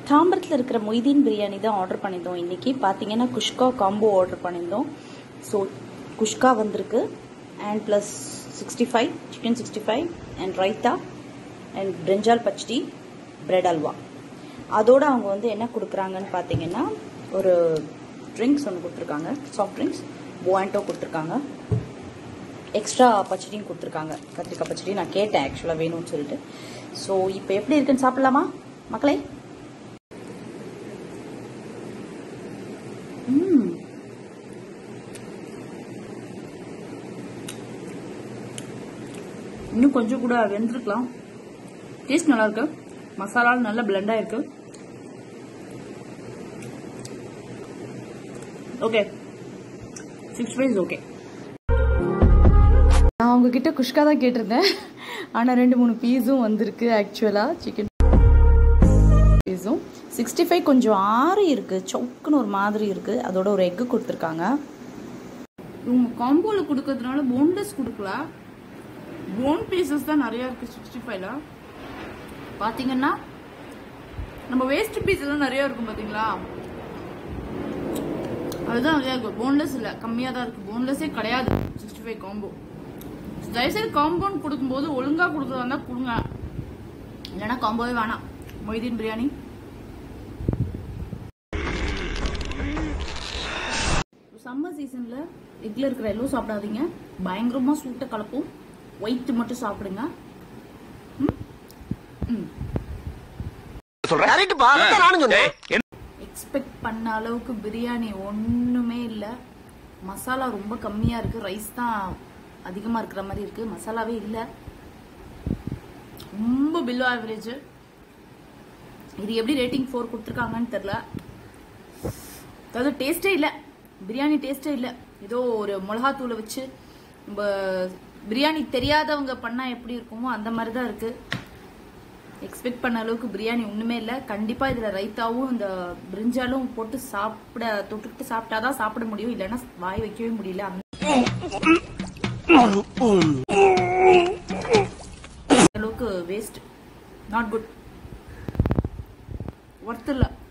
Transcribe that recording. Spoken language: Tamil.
தாம்பரத்தில் இருக்கிற மொய்தீன் பிரியாணி தான் ஆர்டர் பண்ணியிருந்தோம் இன்னைக்கு பார்த்தீங்கன்னா குஷ்கா காம்போ ஆர்டர் பண்ணியிருந்தோம் ஸோ குஷ்கா வந்திருக்கு and plus sixty five chicken sixty five and raita and brinjal pachadi bread halwa அதோட அவங்க வந்து என்ன கொடுக்குறாங்கன்னு பார்த்தீங்கன்னா ஒரு ட்ரிங்க்ஸ் ஒன்று கொடுத்துருக்காங்க சாஃப்ட் ட்ரிங்க்ஸ் போவாண்டோ கொடுத்துருக்காங்க எக்ஸ்ட்ரா பச்சடியும் கொடுத்துருக்காங்க கத்திரிக்காய் பச்சடி நான் கேட்டேன் ஆக்சுவலாக வேணும்னு சொல்லிட்டு ஸோ இப்போ எப்படி இருக்குன்னு சாப்பிடலாமா மக்களே ம் இன்னும் கொஞ்சம் கூட வெந்திருக்கலாம் டேஸ்ட் நல்லா இருக்கு மசாலா நல்லா பிளெண்ட் ஆயிருக்கு ஓகே சிக்ஸ் ஃபைஸ் ஓகே நான் உங்ககிட்ட குஷ்கா தான் கேட்டிருந்தேன் ஆனால் ரெண்டு மூணு பீஸும் வந்திருக்கு ஆக்சுவலாக சிக்கன் பீஸும் சிக்ஸ்டி ஃபைவ் கொஞ்சம் ஆறு இருக்கு சொக்குன்னு ஒரு மாதிரி இருக்கு அதோட ஒரு எக்கு கொடுத்துருக்காங்க இவங்க காம்போவில் கொடுக்கறதுனால போன்லெஸ் கொடுக்கல போன் பீசஸ் தான் நிறைய இருக்கு சிக்ஸ்டி ஃபைவ்ல பார்த்தீங்கன்னா நம்ம வேஸ்ட் பீஸ் எல்லாம் நிறைய இருக்கும் பார்த்தீங்களா அதுதான் நிறைய இருக்கு போன்லெஸ் இல்லை கம்மியாக தான் இருக்கு போன்லெஸ்ஸே கிடையாது சிக்ஸ்டி ஃபைவ் காம்போ தயவுசெய்து காம்பவுண்ட் கொடுக்கும்போது ஒழுங்காக கொடுக்குறதா இருந்தால் கொடுங்க இல்லைன்னா காம்போவே வேணாம் மொய்தீன் பிரியாணி சம்மர் சீசன்ல எக்ல இருக்கிற எல்லோ சாப்பிடாதீங்க பயங்கரமா சூட்டை கலப்பும் ஒயிட் மட்டும் சாப்பிடுங்க எக்ஸ்பெக்ட் பண்ண அளவுக்கு பிரியாணி ஒண்ணுமே இல்ல மசாலா ரொம்ப கம்மியா இருக்கு ரைஸ் தான் அதிகமா இருக்கிற மாதிரி இருக்கு மசாலாவே இல்ல ரொம்ப பிலோ ஆவரேஜ் இது எப்படி ரேட்டிங் ஃபோர் கொடுத்துருக்காங்கன்னு தெரியல அதாவது டேஸ்டே இல்லை பிரியாணி டேஸ்டே இல்லை ஏதோ ஒரு மிளகாத்தூளை வச்சு நம்ம பிரியாணி தெரியாதவங்க பண்ணா எப்படி இருக்குமோ அந்த மாதிரி தான் இருக்கு எக்ஸ்பெக்ட் பண்ண அளவுக்கு பிரியாணி ஒண்ணுமே இல்லை கண்டிப்பா இதுல ரைத்தாவும் இந்த பிரிஞ்சாலும் போட்டு சாப்பிட தொட்டுக்கிட்டு சாப்பிட்டாதான் சாப்பிட முடியும் இல்லைன்னா வாய் வைக்கவே முடியல அந்த அளவுக்கு வேஸ்ட் நாட் குட் ஒர்த் இல்லை